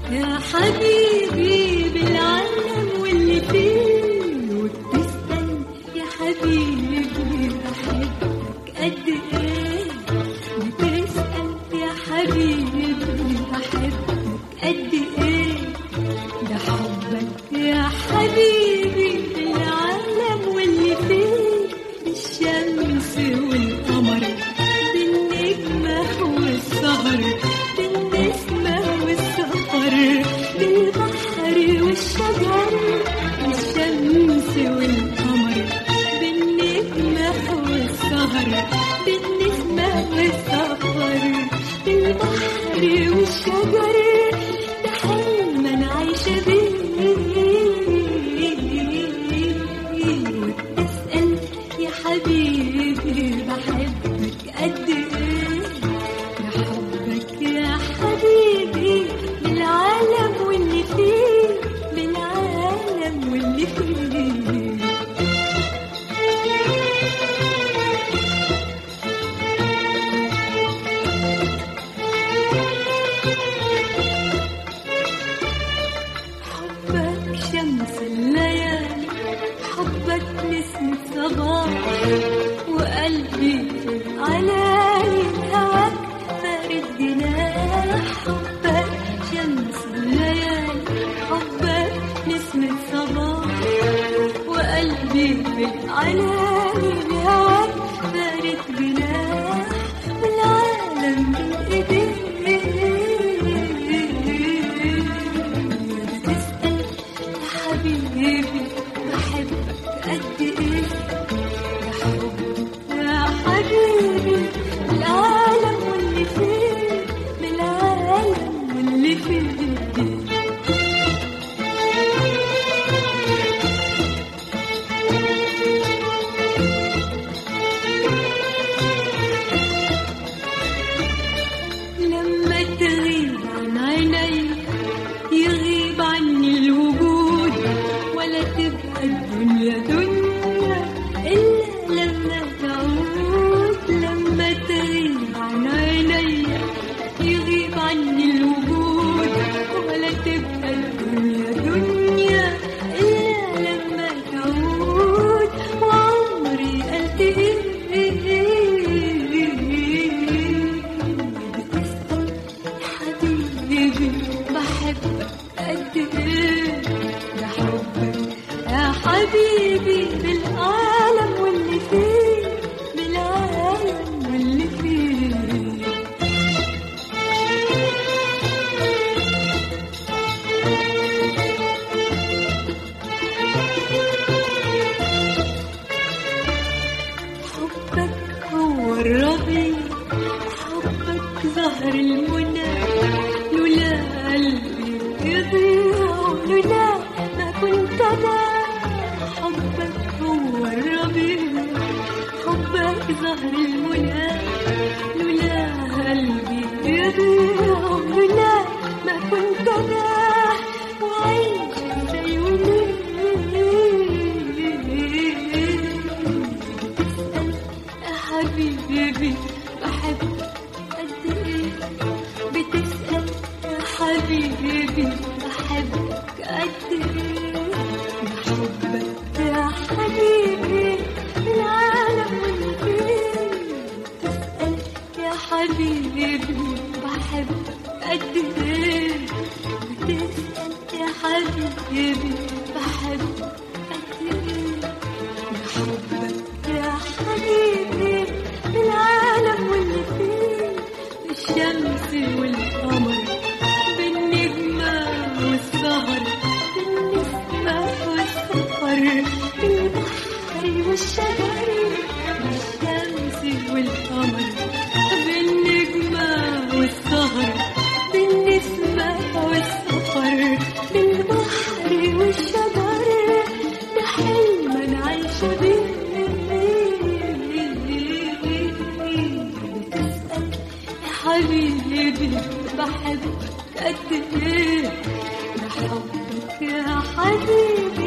يا حبيبي بالعالم واللي فيه وبتسأل يا حبيبي بحبك قد ايه بتسأل يا حبيبي بحبك قد ايه ده حبك يا حبيبي بالعالم واللي فيه الشمس والقمر بالنجمة والسهر بالنسمة والسفر بالبحر والشجر الشمس والقمر بالنجمة والسهر بالنسمة والسفر بالبحر والشجر ده حلم أنا عايشة بيه وتسأل يا حبيبي بحبك قد ايه يا حبك يا حبيبي بالعالم واللي فيه بالعالم واللي فيه حبك شمس الليالي حبك نسمة صباح وقلبي علالي هواك فارد جناح حبك شمس الليالي حبك نسمة صباح وقلبي علالي هواك فارد جناح والعالم بين ايديك بتسأل يا حبيبي بحبك قد ايه يا حبي يا حبيبي العالم واللي فيه بالعالم واللي فيه لما تغيب عن عيني يغيب عني الوجود ولا تبقى الدنيا دنيا إلا لما تعود لما تغيب عن عيني يغيب عني الوجود ولا تبقى الدنيا دنيا إلا لما تعود وعمري ألتقي بتسأل يا حبيبي بحبك قد ايه يا حبك يا حبيبي بالعالم واللي فيه بالعالم واللي فيه حبك هو الربيع حبك زهر المنى لولا قلبي يضيع لولا ما كنت انا حبك هو الربيع حبك زهر المنى لولا قلبي يضيع لولا ما كنت انا وعيش زي وليه تسأل يا حبيبي بحبك قد ايه بتسأل يا حبيبي بحبك قد ايه بحبك يا حبيبي العالم واللي فيه تسأل يا حبيبي بحبك قد ايه بتسأل يا حبيبي بحبك قد ايه بحبك يا حبيبي بالعالم واللي فيه بالشمس والقمر بالنجمة والسهر بالنسمة والسفر بالبحر والشجر بالشمس والقمر بالنجمة والسهر بالنسمة والسفر بالبحر والشجر ده حلم انا عايشة بيه بتسأل يا حبيبي بحبك قد ايه بحبك يا حبيبي